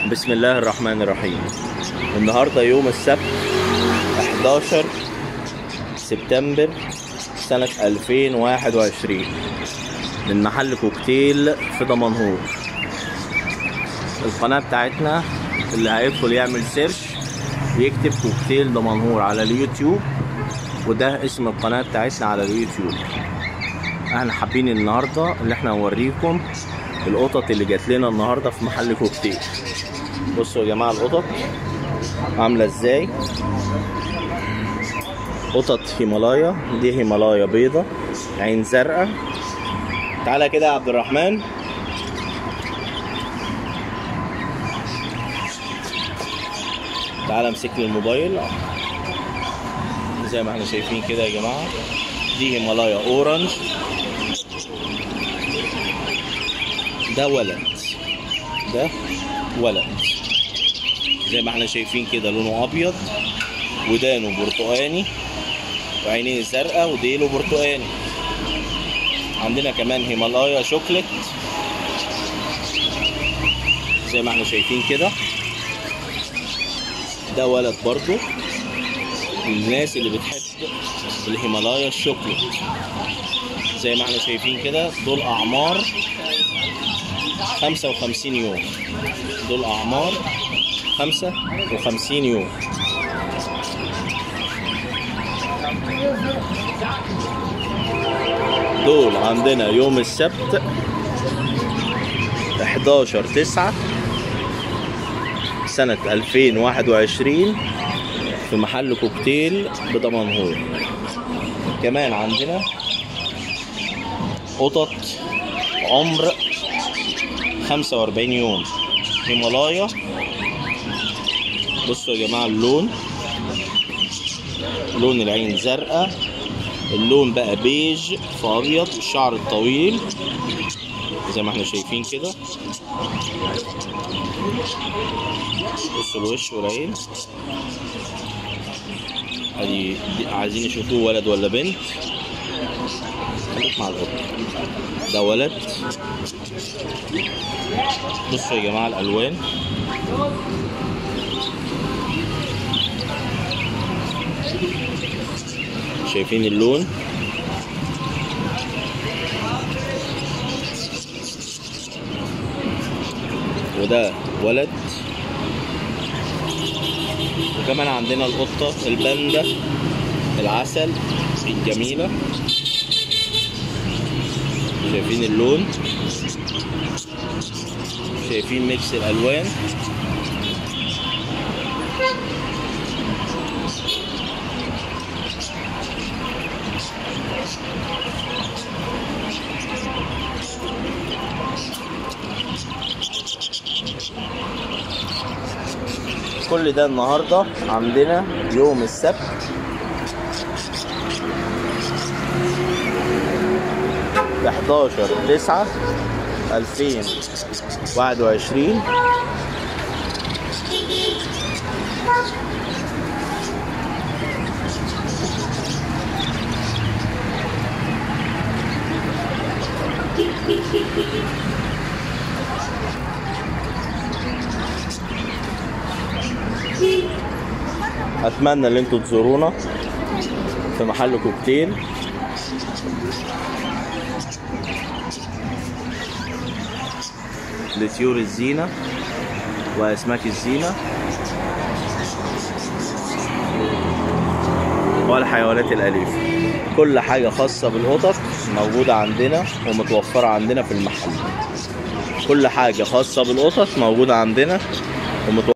بسم الله الرحمن الرحيم النهارده يوم السبت 11 سبتمبر سنة 2021 من محل كوكتيل في دمنهور القناة بتاعتنا اللي هيدخل يعمل سيرش يكتب كوكتيل دمنهور على اليوتيوب وده اسم القناة بتاعتنا على اليوتيوب احنا حابين النهارده اللي احنا نوريكم القطط اللي جات لنا النهارده في محل كوكتيل بصوا يا جماعه القطط عامله ازاي قطط هيمالايا دي هيمالايا بيضة عين زرقاء تعالى كده يا عبد الرحمن تعالى امسك لي الموبايل زي ما احنا شايفين كده يا جماعه دي هيمالايا اورنج ده ولد ده ولد زي ما احنا شايفين كده لونه ابيض ودانه برتقاني وعينيه زرقاء وديله برتقاني عندنا كمان هيمالايا شوكليت زي ما احنا شايفين كده ده ولد برضو الناس اللي بتحب الهيمالايا الشوكليت زي ما احنا شايفين كده دول اعمار 55 يوم دول اعمار 55 يوم دول عندنا يوم السبت 11 9 سنة 2021 في محل كوكتيل بدمنهور كمان عندنا قطط عمر 45 يوم هيمالايا بصوا يا جماعة اللون لون العين زرقاء اللون بقى بيج في ابيض الشعر الطويل زي ما احنا شايفين كده بصوا الوش والعين ادي عايزين يشوفوه ولد ولا بنت خليك مع القط ده ولد بصوا يا جماعه الالوان شايفين اللون وده ولد وكمان عندنا القطة الباندا العسل الجميلة شايفين اللون شايفين ميكس الألوان كل ده النهارده عندنا يوم السبت ب 11 9 2021 اتمنى ان انتوا تزورونا في محل كوكتيل لطيور الزينة وأسماك الزينة والحيوانات الأليفة كل حاجة خاصة بالقطط موجودة عندنا ومتوفرة عندنا في المحل كل حاجة خاصة بالقطط موجودة عندنا ومتوفرة